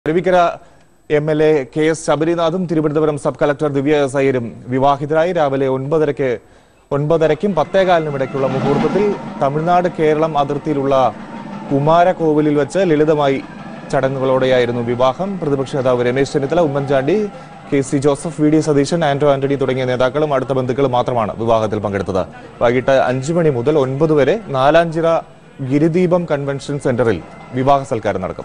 Aruvikkara M L A K S ശബരിനാഥും Thiruvananthapuram sub collector Divya S അയ്യരും വിവാഹിതരായി രാവിലെ ഒൻപതരയ്ക്ക് ഒൻപതരയ്ക്കും പത്തേകാലിനും ഇടയ്ക്കുള്ള മുഹൂർത്തത്തിൽ തമിഴ്നാട് കേരളം അതിർത്തിയിലുള്ള കുമാരകോവിലിൽ വെച്ച് ലളിതമായി ചടങ്ങുകളോടെയായിരുന്നു വിവാഹം പ്രതിപക്ഷ നേതാവ് Ramesh Chennithala Oommen Chandy K C Joseph V D Satheesan Anto Antony തുടങ്ങിയ നേതാക്കളും അടുത്ത ബന്ധുക്കളും മാത്രമാണ് വിവാഹത്തിൽ പങ്കെടുത്തത് വൈകിട്ട് അഞ്ചു മണി മുതൽ ഒൻപത് വരെ നാലാഞ്ചിറ ഗിരിദീപം കൺവെൻഷൻ സെന്ററിൽ വിവാഹ സൽക്കാരം നടക്കും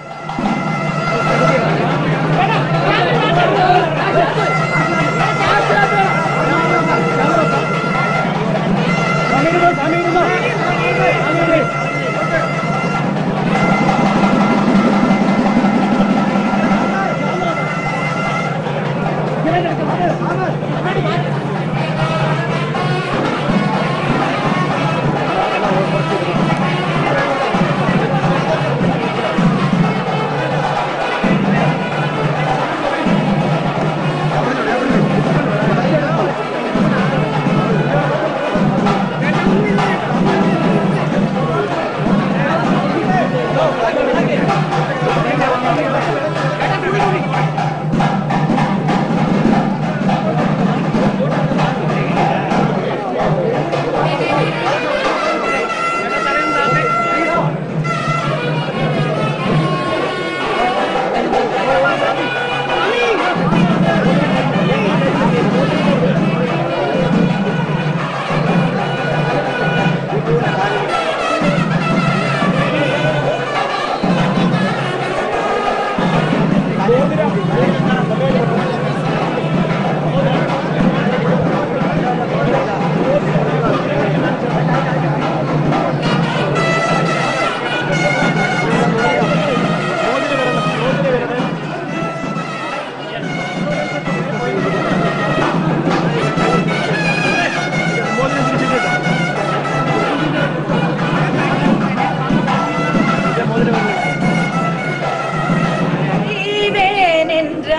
ஈவேன்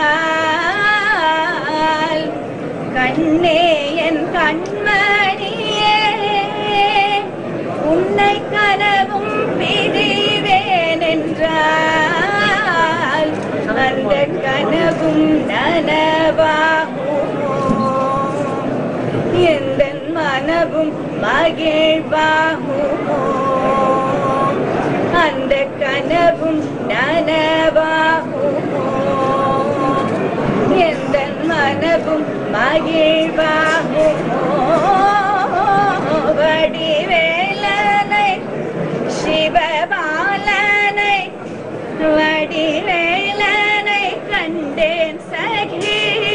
என்றால் கண்ணே என் கண்மணியே உன்னை கனவும் பிரிவேன் என்றால் அந்த கனவும் நனவாகுமோ எந்த மனவும் மகிழ்வாகுமோ அந்த கனவும் நனவாகுமோ எந்த மனவும் மகிழ்வாகுமோ வடிவேலனை சிவபாலனை வடிவேலனை கண்டேன் சகி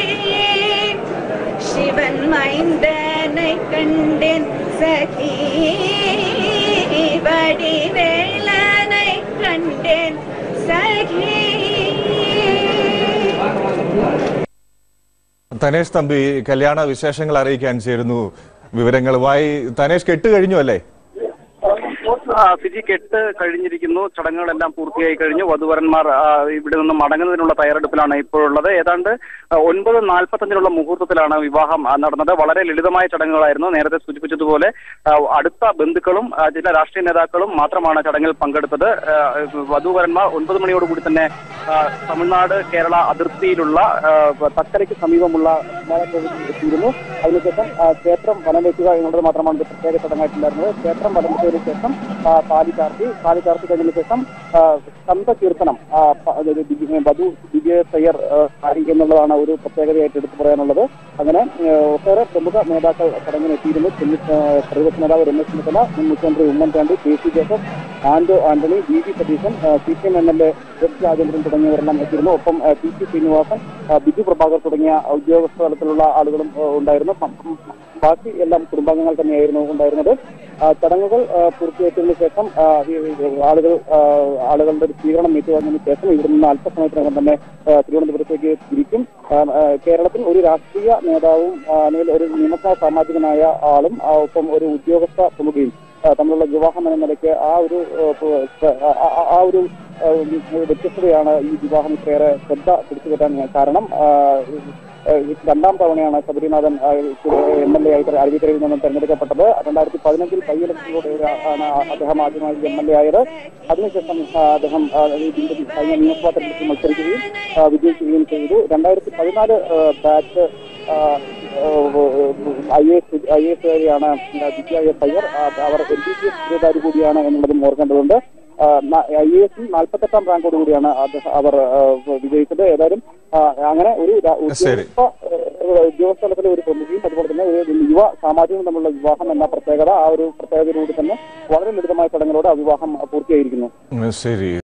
சிவன் மைந்தனை கண்டேன் சகி வடிவேலனை கண்டேன் சகி തനേഷ് തമ്പി കല്യാണ വിശേഷങ്ങൾ അറിയിക്കാൻ ചേരുന്നു വിവരങ്ങളുമായി തനേഷ് കെട്ട് കഴിഞ്ഞു അല്ലേ ആ, ഫിജി കെട്ട് കഴിഞ്ഞിരിക്കുന്നു ചടങ്ങുകളെല്ലാം പൂർത്തിയായി കഴിഞ്ഞു വധുവരന്മാർ ആ, ഇവിടെ നിന്ന് മടങ്ങുന്നതിനുള്ള തയ്യാറെടുപ്പിലാണ് ഇപ്പോഴുള്ളത് ഏതാണ്ട് ആ, ഒൻപത് നാൽപ്പത്തഞ്ചിനുള്ള മുഹൂർത്തത്തിലാണ് വിവാഹം ആ, നടന്നത് വളരെ ലളിതമായ ചടങ്ങുകളായിരുന്നു നേരത്തെ സൂചിപ്പിച്ചതുപോലെ ആ, അടുത്ത ബന്ധുക്കളും ആ, ചില രാഷ്ട്രീയ നേതാക്കളും മാത്രമാണ് ചടങ്ങിൽ പങ്കെടുത്തത് ആ, വധുവരന്മാർ ഒൻപത് മണിയോടുകൂടി തന്നെ ആ, തമിഴ്നാട് കേരള അതിർത്തിയിലുള്ള ആ, തക്കരയ്ക്ക് സമീപമുള്ള കുമാരകോവിലിൽ എത്തിയിരുന്നു അതിനുശേഷം ആ, ക്ഷേത്രം വനം വയ്ക്കുക എന്നുള്ളത് മാത്രമാണ് ഒരു പ്രത്യേക ചടങ്ങായിട്ടുണ്ടായിരുന്നത് ക്ഷേത്രം വനം വെച്ചതിന് ശേഷം ആ, താലി ചാർത്തി താലി ചാർത്തി കഴിഞ്ഞതിന് ശേഷം ആ, സ്കന്ധ കീർത്തനം ആ, പ- അതായത് ദിവ്യ- വധു ദിവ്യ തയ്യർ ആരി എന്നുള്ളതാണ് ഒരു പ്രത്യേകതയായിട്ട് എടുത്തു പറയാനുള്ളത് അങ്ങനെ ആ, ഒട്ടേറെ പ്രമുഖ നേതാക്കൾ ചടങ്ങിന് എത്തിയിരുന്നു ചെന്നി- ആ, പ്രതിപക്ഷ നേതാവ് രമേശ് ചെന്നിത്തല മുൻ മുഖ്യമന്ത്രി Oommen Chandy K C Joseph Anto Antony V V Satheesan C P M M L A S Rajendran തുടങ്ങിയവരെല്ലാം എത്തിയിരുന്നു ഒപ്പം ആ, പി സി ശ്രീനിവാസൻ ആ, ബിജു പ്രഭാകർ തുടങ്ങിയ ഉദ്യോഗസ്ഥ തലത്തിലുള്ള ആളുകളും ആ, ഉണ്ടായിരുന്നു പ- പ- ബാക്കി എല്ലാം കുടുംബാംഗങ്ങൾ തന്നെയായിരുന്നു ഉണ്ടായിരുന്നത് ആ, ചടങ്ങുകൾ ആ, പൂർത്തിയാക്കിയതിനു ശേഷം ആ, ഈ ആളുകൾ ആ, ആളുകളുടെ ഒരു സ്വീകരണം ഏറ്റുവാങ്ങിയതിനു ശേഷം ഇവിടെ നിന്ന് അല്പസമയത്തിനകം തന്നെ ആ, തിരുവനന്തപുരത്തേക്ക് തിരിക്കും ആ, ആ, കേരളത്തിൽ ഒരു രാഷ്ട്രീയ നേതാവും ആ, അല്ലെങ്കിൽ ഒരു നിയമസഭാ സാമാജികനായ ആളും ആ, ഒപ്പം ഒരു ഉദ്യോഗസ്ഥ പ്രമുഖയും ആ, തമ്മിലുള്ള വിവാഹം എന്ന നിലയ്ക്ക് ആ ഒരു ആ, പ- ആ- ആ- ആ ഒരു ആ, വ്യത്യസ്തതയാണ് ഈ വിവാഹം ഇത്രയേറെ ശ്രദ്ധ പിടിച്ചുപറ്റാൻ കാരണം ആ, ഏഹ് രണ്ടാം തവണയാണ് ശബരിനാഥൻ എം എൽ എ ആയിട്ട് അരുവിക്കരയിൽ നിന്നും തെരഞ്ഞെടുക്കപ്പെട്ടത് രണ്ടായിരത്തി പതിനഞ്ചിൽ ബൈ ഇലക്ഷനിലൂടെ ആണ് അദ്ദേഹം ആദ്യമായി എം എൽ എ ആയത് അതിനുശേഷം ആ, അദ്ദേഹം ആ, ഈ ബിജെപി കഴിഞ്ഞ നിയമസഭാ തെരഞ്ഞെടുപ്പിൽ മത്സരിക്കുകയും ആ, വിജയിക്കുകയും ചെയ്തു രണ്ടായിരത്തി പതിനാല് batch I S I S കാരിയാണ് വിദ്യ എസ് അയ്യർ ആ, അവർ L D C S secretary കൂടിയാണ് എന്നുള്ളതും ഓർക്കേണ്ടതുണ്ട് ഐ എ എസിൽ നാൽപ്പത്തെട്ടാം റാങ്കോട് കൂടിയാണ് അദ്ദേഹം അവർ ആ, വിജയിച്ചത് ഏതായാലും ആ, അങ്ങനെ ഒരു ര- ശരി. ഉദ്യോഗസ്ഥ ഏഹ്, ഉദ്യോഗസ്ഥ തലത്തിലെ ഒരു പ്രതിനിധിയും അതുപോലെ തന്നെ ഒരു യുവ സാമാജികവും തമ്മിലുള്ള വിവാഹം എന്ന പ്രത്യേകത ആ ഒരു പ്രത്യേകതയിലൂടെ തന്നെ വളരെ ലളിതമായ ചടങ്ങിലൂടെ ആ വിവാഹം പൂർത്തിയായിരിക്കുന്നു ഉം, ശരി